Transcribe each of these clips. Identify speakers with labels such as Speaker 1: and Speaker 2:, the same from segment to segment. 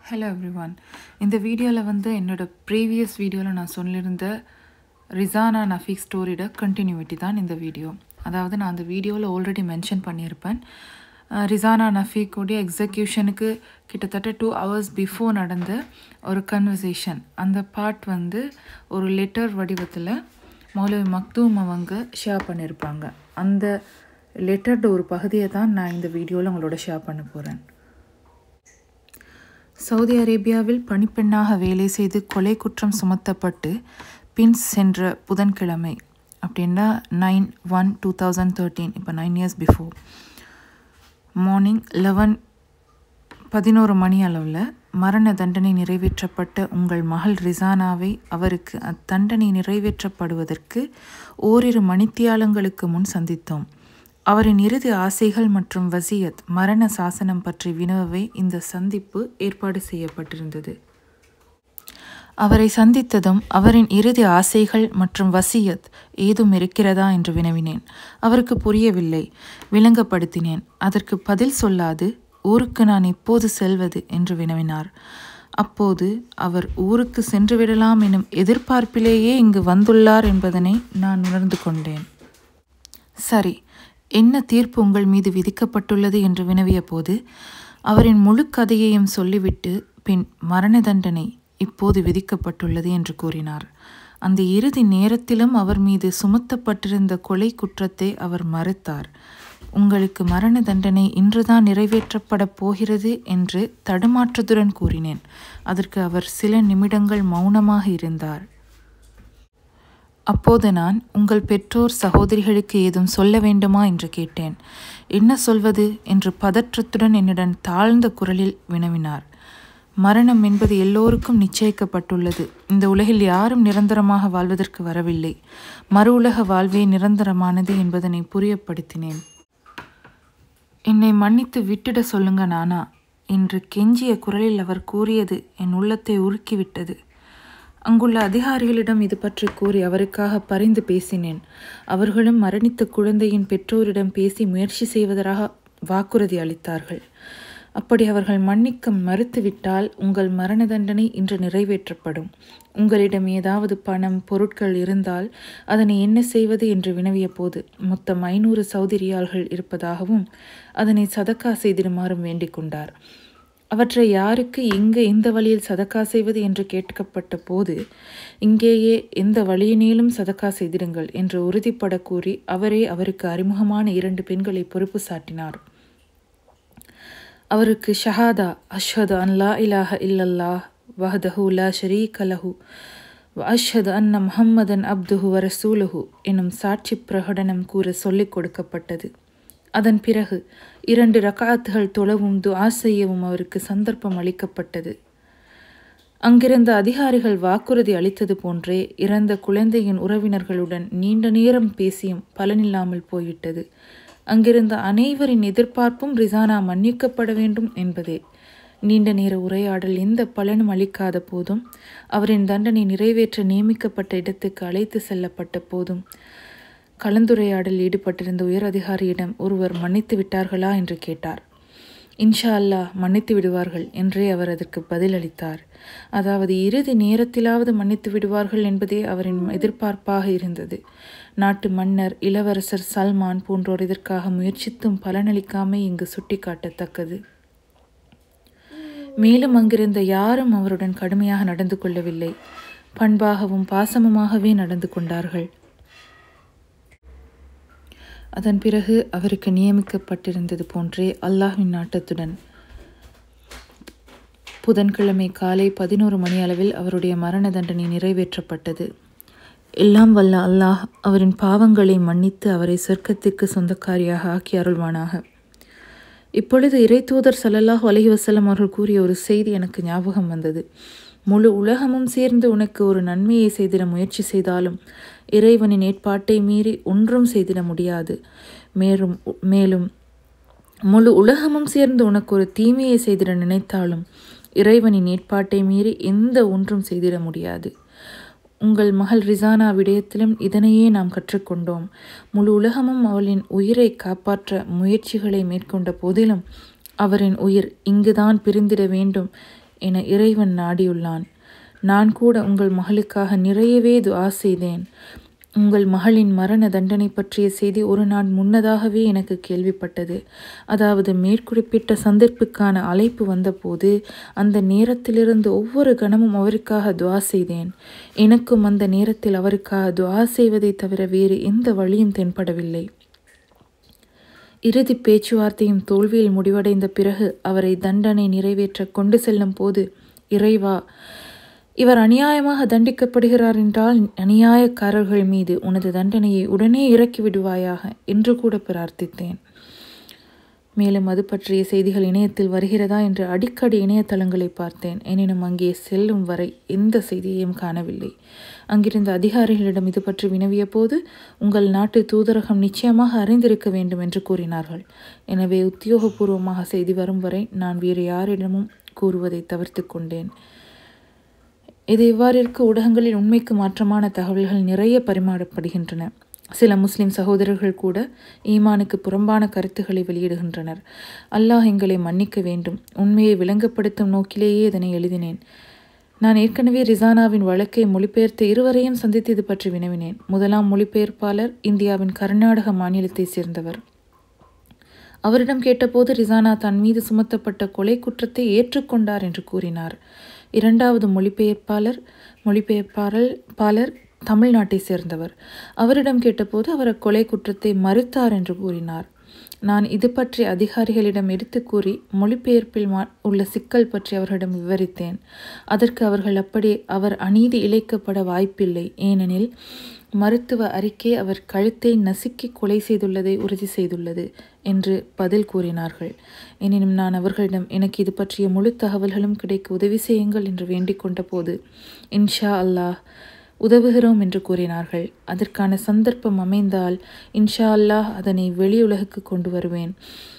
Speaker 1: hello everyone இந்த வீடியோவில் வந்து என்னோட ப்ரீவியஸ் வீடியோவில் நான் சொல்லியிருந்த ரிசானா நஃபீக் ஸ்டோரியோட கண்டினியூட்டி தான் இந்த வீடியோ அதாவது நான் அந்த வீடியோவில் ஆல்ரெடி மென்ஷன் பண்ணியிருப்பேன் அஹ் ரிசானா நஃபீக்குடைய எக்ஸிக்யூஷனுக்கு கிட்டத்தட்ட டூ ஹவர்ஸ் பிஃபோர் நடந்த ஒரு கன்வர்சேஷன் அந்த பார்ட் வந்து ஒரு லெட்டர் வடிவத்தில் மௌலவி மக்தூம் அவங்க ஷேர் பண்ணியிருப்பாங்க அந்த லெட்டரோட ஒரு பகுதியை தான் நான் இந்த வீடியோவில் உங்களோட ஷேர் பண்ண போகிறேன் சவுதி அரேபியாவில் பணிப்பெண்ணாக வேலை செய்து கொலை குற்றம் சுமத்தப்பட்டு பின் சென்ற புதன்கிழமை அப்படின்னா nine one two thousand thirteen இப்போ nine years before morning eleven பதினோரு மணி அளவில் மரண தண்டனை நிறைவேற்றப்பட்ட உங்கள் மகள் ரிசானாவை அவருக்கு அத்தண்டனை நிறைவேற்றப்படுவதற்கு ஓரிரு மணித்தியாலங்களுக்கு முன் சந்தித்தோம் அவரின் இறுதி ஆசைகள் மற்றும் வசியத் மரண சாசனம் பற்றி வினவவே இந்த சந்திப்பு ஏற்பாடு செய்யப்பட்டிருந்தது அவரை சந்தித்ததும் அவரின் இறுதி ஆசைகள் மற்றும் வசியத் ஏதும் இருக்கிறதா என்று வினவினேன் அவருக்கு புரியவில்லை விளங்கப்படுத்தினேன் அதற்கு பதில் சொல்லாது ஊருக்கு நான் எப்போது செல்வது என்று வினவினார் அப்போது அவர் ஊருக்கு சென்று விடலாம் எனும் எதிர்பார்ப்பிலேயே இங்கு வந்துள்ளார் என்பதனை நான் உணர்ந்து கொண்டேன் சரி என்ன தீர்ப்பு உங்கள் மீது விதிக்கப்பட்டுள்ளது என்று வினவிய போது அவரின் முழு கதையையும் சொல்லிவிட்டு பின் மரண தண்டனை இப்போது விதிக்கப்பட்டுள்ளது என்று கூறினார் அந்த இறுதி நேரத்திலும் அவர் மீது சுமத்தப்பட்டிருந்த கொலை குற்றத்தை அவர் மறுத்தார் உங்களுக்கு மரண தண்டனை இன்றுதான் நிறைவேற்றப்பட போகிறது என்று தடுமாற்றத்துடன் கூறினேன் அதற்கு அவர் சில நிமிடங்கள் மௌனமாக இருந்தார் அப்போது நான் உங்கள் பெற்றோர் சகோதரிகளுக்கு ஏதும் சொல்ல வேண்டுமா என்று கேட்டேன் என்ன சொல்வது என்று பதற்றத்துடன் என்னுடன் தாழ்ந்த குரலில் வினவினார் மரணம் என்பது எல்லோருக்கும் நிச்சயிக்கப்பட்டுள்ளது இந்த உலகில் யாரும் நிரந்தரமாக வாழ்வதற்கு வரவில்லை மறு உலக வாழ்வே நிரந்தரமானது என்பதனை புரியப்படுத்தினேன் என்னை மன்னித்து விட்டுட சொல்லுங்க நானா என்று கெஞ்சிய குரலில் அவர் கூறியது என் உள்ளத்தை உருக்கிவிட்டது அங்குள்ள அதிகாரிகளிடம் இது பற்றி கூறி அவருக்காக பரிந்து பேசினேன் அவர்களும் மரணித்த குழந்தையின் பெற்றோரிடம் பேசி முயற்சி செய்வதாக வாக்குறுதி அளித்தார்கள் அப்படி அவர்கள் மன்னிக்க மறுத்துவிட்டால் உங்கள் மரண தண்டனை இன்று நிறைவேற்றப்படும் உங்களிடம் ஏதாவது பணம் பொருட்கள் இருந்தால் அதனை என்ன செய்வது என்று வினவிய போது மொத்தம் ஐநூறு சவுதி ரியால்கள் இருப்பதாகவும் அதனை சதக்கா செய்திடுமாறும் வேண்டிக் கொண்டார் அவற்றை யாருக்கு எங்கு எந்த வழியில் சதக்கா செய்வது என்று கேட்கப்பட்ட போது இங்கேயே எந்த வழியினேலும் சதக்கா செய்திடுங்கள் என்று உறுதிப்பட கூறி அவரே அவருக்கு அறிமுகமான இரண்டு பெண்களை பொறுப்பு சாட்டினார் அவருக்கு ஷஹாதா அஷ்ஹது அன் லா இலாஹ இல்லல்லாஹ் வஹதஹு லா ஷரீக லஹு வ அஷ்ஹது அன்ன முஹம்மதன் அப்துஹு வ ரசூலுஹு எனும் சாட்சி பிரகடனம் கூற சொல்லிக் கொடுக்கப்பட்டது அதன் பிறகு இரண்டு ரகாத்துகள் தொழவும் துஆ செய்யவும் அவருக்கு சந்தர்ப்பம் அளிக்கப்பட்டது அங்கிருந்த அதிகாரிகள் வாக்குறுதி அளித்தது போன்றே இறந்த குழந்தையின் உறவினர்களுடன் நீண்ட நேரம் பேசியும் பலனில்லாமல் போய்விட்டது அங்கிருந்த அனைவரின் எதிர்பார்ப்பும் ரிசானா மன்னிக்கப்பட வேண்டும் என்பதே நீண்ட நேர உரையாடல் எந்த பலனும் அளிக்காத போதும் அவரின் தண்டனை நிறைவேற்ற நியமிக்கப்பட்ட இடத்துக்கு அழைத்து செல்லப்பட்ட போதும் கலந்துரையாடல் ஈடுபட்டிருந்த உயர் அதிகாரியிடம் ஒருவர் மன்னித்து விட்டார்களா என்று கேட்டார் இன்ஷா அல்லாஹ் மன்னித்து விடுவார்கள் என்றே அவர் அதற்கு பதிலளித்தார் அதாவது இறுதி நேரத்திலாவது மன்னித்து விடுவார்கள் என்பதே அவரின் எதிர்பார்ப்பாக இருந்தது நாட்டு மன்னர் இளவரசர் சல்மான் போன்றோர் இதற்காக முயற்சித்தும் பலனளிக்காமை இங்கு சுட்டிக்காட்டத்தக்கது மேலும் அங்கிருந்த யாரும் அவருடன் கடுமையாக நடந்து கொள்ளவில்லை பண்பாகவும் பாசமுமாகவே நடந்து கொண்டார்கள் அதன் பிறகு அவருக்கு நியமிக்கப்பட்டிருந்தது போன்றே அல்லாஹ்வின் நாட்டத்துடன் புதன்கிழமை காலை பதினோரு மணி அளவில் அவருடைய மரண தண்டனை நிறைவேற்றப்பட்டது எல்லாம் வல்ல அல்லாஹ் அவரின் பாவங்களை மன்னித்து அவரை சொர்க்கத்திற்கு சொந்தக்காரியாக ஆக்கி அருள்வானாக இப்பொழுது இறை தூதர் சல்லல்லாஹ் அலஹி வசல்லம் அவர்கள் கூறிய ஒரு செய்தி எனக்கு ஞாபகம் வந்தது முழு உலகமும் சேர்ந்து உனக்கு ஒரு நன்மையை செய்திட முயற்சி செய்தாலும் இறைவனின் ஏற்பாட்டை மீறி ஒன்றும் செய்திட முடியாது மேலும் மேலும் முழு உலகமும் சேர்ந்து உனக்கு ஒரு தீமையை செய்திட நினைத்தாலும் இறைவனின் ஏற்பாட்டை மீறி எந்த ஒன்றும் செய்திட முடியாது உங்கள் மகள் ரிசானா விடயத்திலும் இதனையே நாம் கற்றுக்கொண்டோம் முழு உலகமும் அவளின் உயிரை காப்பாற்ற முயற்சிகளை மேற்கொண்ட போதிலும் அவரின் உயிர் இங்குதான் பிரிந்திட வேண்டும் என இறைவன் நாடியுள்ளான் நான் கூட உங்கள் மகளுக்காக நிறையவே துஆ செய்தேன் உங்கள் மகளின் மரண தண்டனை பற்றிய செய்தி ஒரு நாள் முன்னதாகவே எனக்கு கேள்விப்பட்டது அதாவது மேற்குறிப்பிட்ட சந்திப்புக்கான அழைப்பு வந்தபோது அந்த நேரத்திலிருந்து ஒவ்வொரு கணமும் அவருக்காக துஆ செய்தேன் எனக்கும் அந்த நேரத்தில் அவருக்காக துஆ செய்வதை தவிர வேறு எந்த வழியும் தென்படவில்லை இறுதி பேச்சுவார்த்தையும் தோல்வியில் முடிவடைந்த பிறகு அவரை தண்டனை நிறைவேற்ற கொண்டு செல்லும் போது இறைவா இவர் அநியாயமாக தண்டிக்கப்படுகிறார் என்றால் அநியாயக்காரர்கள் மீது உனது தண்டனையை உடனே இறக்கி விடுவாயாக என்று கூட பிரார்த்தித்தேன் மேலும் அது பற்றிய செய்திகள் இணையத்தில் வருகிறதா என்று அடிக்கடி இணையதளங்களை பார்த்தேன் எனினும் அங்கே செல்லும் வரை எந்த செய்தியையும் காணவில்லை அங்கிருந்த அதிகாரிகளிடம் இது பற்றி வினவிய போது உங்கள் நாட்டு தூதரகம் நிச்சயமாக அறிந்திருக்க வேண்டும் என்று கூறினார்கள் எனவே உத்தியோகபூர்வமாக செய்தி வரும் வரை நான் வேறு யாரிடமும் கூறுவதை தவிர்த்து கொண்டேன் இது இவ்வாறிற்கு ஊடகங்களில் உண்மைக்கு மாற்றமான தகவல்கள் நிறைய பரிமாறப்படுகின்றன சில முஸ்லிம் சகோதரர்கள் கூட ஈமானுக்கு புறம்பான கருத்துக்களை வெளியிடுகின்றனர் அல்லாஹ் எங்களை மன்னிக்க வேண்டும் உண்மையை விளங்கப்படுத்தும் நோக்கிலேயே இதனை எழுதினேன் நான் ஏற்கனவே ரிசானாவின் வழக்கை மொழிபெயர்த்த இருவரையும் சந்தித்து இது பற்றி வினவினேன் முதலாம் மொழிபெயர்ப்பாளர் இந்தியாவின் கர்நாடக மாநிலத்தைச் சேர்ந்தவர் அவரிடம் கேட்டபோது ரிசானா தன் மீது சுமத்தப்பட்ட கொலை குற்றத்தை ஏற்றுக்கொண்டார் என்று கூறினார் இரண்டாவது மொழிபெயர்ப்பாளர் மொழிபெயர்ப்பாளர் பாலர் தமிழ்நாட்டை சேர்ந்தவர் அவரிடம் கேட்டபோது அவர் அக்கொலை குற்றத்தை மறுத்தார் என்று கூறினார் நான் இது பற்றி அதிகாரிகளிடம் எடுத்து கூறி மொழிபெயர்ப்பில் மா உள்ள சிக்கல் பற்றி அவர்களிடம் விவரித்தேன் அதற்கு அவர்கள் அப்படி அவர் அநீதி இழைக்கப்பட வாய்ப்பில்லை ஏனெனில் மருத்துவ அறிக்கை அவர் கழுத்தை நசுக்கி கொலை செய்துள்ளதை உறுதி செய்துள்ளது என்று பதில் கூறினார்கள் எனினும் நான் அவர்களிடம் எனக்கு இது பற்றிய முழு தகவல்களும் கிடைக்க உதவி செய்யுங்கள் என்று வேண்டிக் கொண்டபோது இன்ஷா அல்லாஹ் உதவுகிறோம் என்று கூறினார்கள் அதற்கான சந்தர்ப்பம் அமைந்தால் இன்ஷா அல்லாஹ் அதனை வெளியுலகுக்கு கொண்டு வருவேன்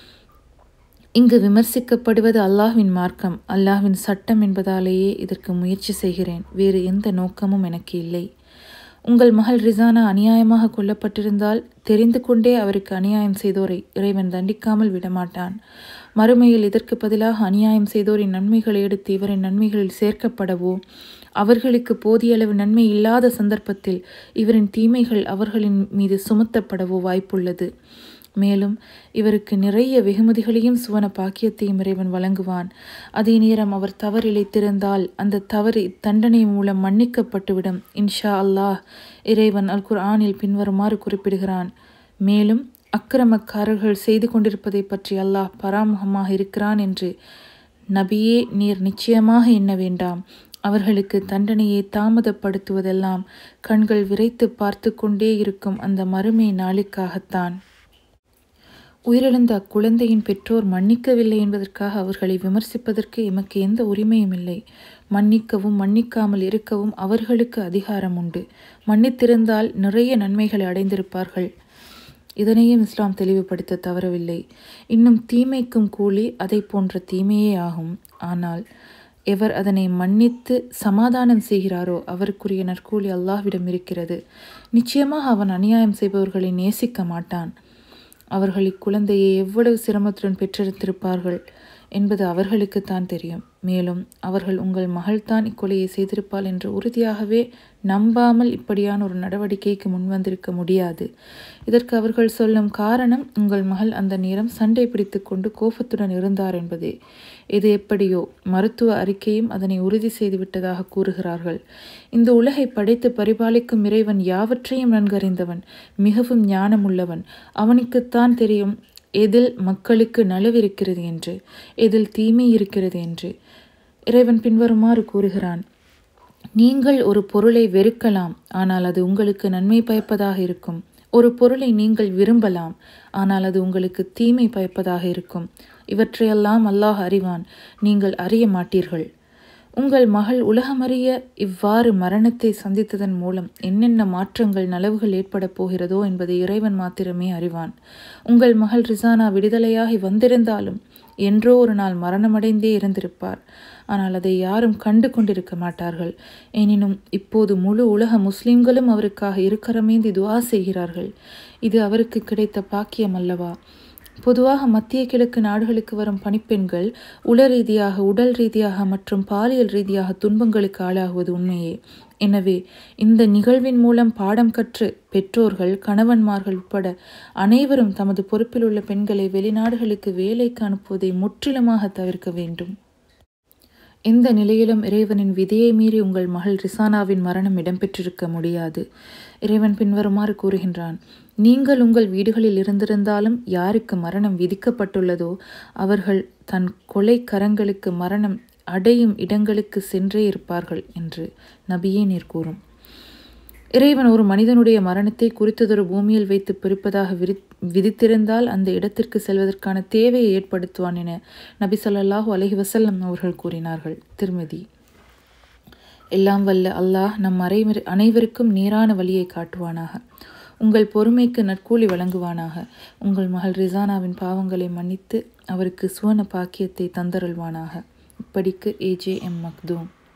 Speaker 1: இங்கு விமர்சிக்கப்படுவது அல்லாஹ்வின் மார்க்கம் அல்லாஹ்வின் சட்டம் என்பதாலேயே இதற்கு முயற்சி செய்கிறேன் வேறு எந்த நோக்கமும் எனக்கு இல்லை உங்கள் மகள் ரிசானா அநியாயமாக கொல்லப்பட்டிருந்தால் தெரிந்து கொண்டே அவருக்கு அநியாயம் செய்தோரை இறைவன் தண்டிக்காமல் விடமாட்டான் மறுமையில் இதற்கு பதிலாக அநியாயம் செய்தோரின் நன்மைகளை எடுத்து இவரின் நன்மைகளில் சேர்க்கப்படவோ அவர்களுக்கு போதிய அளவு நன்மை இல்லாத சந்தர்ப்பத்தில் இவரின் தீமைகள் அவர்களின் மீது சுமத்தப்படவோ வாய்ப்புள்ளது மேலும் இவருக்கு நிறைய வெகுமதிகளையும் சுவன பாக்கியத்தையும் இறைவன் வழங்குவான் அதே நேரம் அவர் தவறிழைத்திருந்தால் அந்த தவறு தண்டனை மூலம் மன்னிக்கப்பட்டுவிடும் இன்ஷா அல்லாஹ் இறைவன் அல் குர்ஆனில் பின்வருமாறு குறிப்பிடுகிறான் மேலும் அக்கிரமக்காரர்கள் செய்து கொண்டிருப்பதை பற்றி அல்லாஹ் பராமுகமாக இருக்கிறான் என்று நபியே நீர் நிச்சயமாக எண்ண வேண்டாம் அவர்களுக்கு தண்டனையை தாமதப்படுத்துவதெல்லாம் கண்கள் விரைத்து பார்த்து கொண்டே இருக்கும் அந்த மறுமை நாளுக்காகத்தான் உயிரிழந்த அக்குழந்தையின் பெற்றோர் மன்னிக்கவில்லை என்பதற்காக அவர்களை விமர்சிப்பதற்கு எமக்கு எந்த உரிமையும் இல்லை மன்னிக்கவும் மன்னிக்காமல் இருக்கவும் அவர்களுக்கு அதிகாரம் உண்டு மன்னித்திருந்தால் நிறைய நன்மைகளை அடைந்திருப்பார்கள் இதனையும் இஸ்லாம் தெளிவுபடுத்த தவறவில்லை இன்னும் தீமைக்கும் கூலி அதை போன்ற தீமையே ஆகும் ஆனால் எவர் அதனை மன்னித்து சமாதானம் செய்கிறாரோ அவருக்குரிய நற்கூலி அல்லாஹ்விடம் இருக்கிறது நிச்சயமாக அவன் அநியாயம் செய்பவர்களை நேசிக்க மாட்டான் அவர்கள் இக்குழந்தையை எவ்வளவு சிரமத்துடன் பெற்றெடுத்திருப்பார்கள் என்பது அவர்களுக்குத்தான் தெரியும் மேலும் அவர்கள் உங்கள் மகள்தான் இக்கொலையை செய்திருப்பாள் என்று உறுதியாகவே நம்பாமல் இப்படியான ஒரு நடவடிக்கைக்கு முன்வந்திருக்க முடியாது இதற்கு அவர்கள் சொல்லும் காரணம் உங்கள் மகள் அந்த நேரம் சண்டை பிடித்து கொண்டு கோபத்துடன் இருந்தார் என்பதே இது எப்படியோ மருத்துவ அறிக்கையும் அதனை உறுதி செய்துவிட்டதாக கூறுகிறார்கள் இந்த உலகை படைத்து பரிபாலிக்கும் இறைவன் யாவற்றையும் நன்கறிந்தவன் மிகவும் ஞானமுள்ளவன் அவனுக்குத்தான் தெரியும் எதில் மக்களுக்கு நலவிருக்கிறது என்று எதில் தீமை இருக்கிறது என்று இறைவன் பின்வருமாறு கூறுகிறான் நீங்கள் ஒரு பொருளை வெறுக்கலாம் ஆனால் அது உங்களுக்கு நன்மை பயப்பதாக இருக்கும் ஒரு பொருளை நீங்கள் விரும்பலாம் ஆனால் அது உங்களுக்கு தீமை பயப்பதாக இருக்கும் இவற்றையெல்லாம் அல்லாஹ் அறிவான் நீங்கள் அறிய மாட்டீர்கள் உங்கள் மகள் உலகமறிய இவ்வாறு மரணத்தை சந்தித்ததன் மூலம் என்னென்ன மாற்றங்கள் நலவுகள் ஏற்பட போகிறதோ என்பதை இறைவன் மாத்திரமே அறிவான் உங்கள் மகள் ரிசானா விடுதலையாகி வந்திருந்தாலும் என்றோ ஒரு நாள் மரணமடைந்தே இருந்திருப்பார் ஆனால் அதை யாரும் கண்டு கொண்டிருக்க மாட்டார்கள் எனினும் இப்போது முழு உலக முஸ்லிம்களும் அவருக்காக இருக்கரமேந்தி துவா செய்கிறார்கள் இது அவருக்கு கிடைத்த பாக்கியம் அல்லவா பொதுவாக மத்திய கிழக்கு நாடுகளுக்கு வரும் பணிப்பெண்கள் உள ரீதியாக உடல் ரீதியாக மற்றும் பாலியல் ரீதியாக துன்பங்களுக்கு ஆளாகுவது உண்மையே எனவே இந்த நிகழ்வின் மூலம் பாடம் கற்று பெற்றோர்கள் கணவன்மார்கள் உட்பட அனைவரும் தமது பொறுப்பில் உள்ள பெண்களை வெளிநாடுகளுக்கு வேலைக்கு அனுப்புவதை முற்றிலுமாக தவிர்க்க வேண்டும் எந்த நிலையிலும் இறைவனின் விதியை மீறி உங்கள் மகள் ரிசானாவின் மரணம் இடம்பெற்றிருக்க முடியாது இறைவன் பின்வருமாறு கூறுகின்றான் நீங்கள் உங்கள் வீடுகளில் இருந்திருந்தாலும் யாருக்கு மரணம் விதிக்கப்பட்டுள்ளதோ அவர்கள் தன் கொலை கரங்களுக்கு மரணம் அடையும் இடங்களுக்கு சென்றே இருப்பார்கள் என்று நபியே நீர் கூறும் இறைவன் ஒரு மனிதனுடைய மரணத்தை குறித்ததொரு பூமியில் வைத்து பிரிப்பதாக விரி விதித்திருந்தால் அந்த இடத்திற்கு செல்வதற்கான தேவையை ஏற்படுத்துவான் என நபி சொல்லாஹூ அலஹி வசல்லம் அவர்கள் கூறினார்கள் திருமதி எல்லாம் வல்ல அல்லாஹ் நம் அனைவர் அனைவருக்கும் நேரான வழியை காட்டுவானாக உங்கள் பொறுமைக்கு நற்கூலி வழங்குவானாக உங்கள் மகள் ரிசானாவின் பாவங்களை மன்னித்து அவருக்கு சுவன பாக்கியத்தை தந்தருள்வானாக இப்படிக்கு ஏஜே எம் மக்தூம்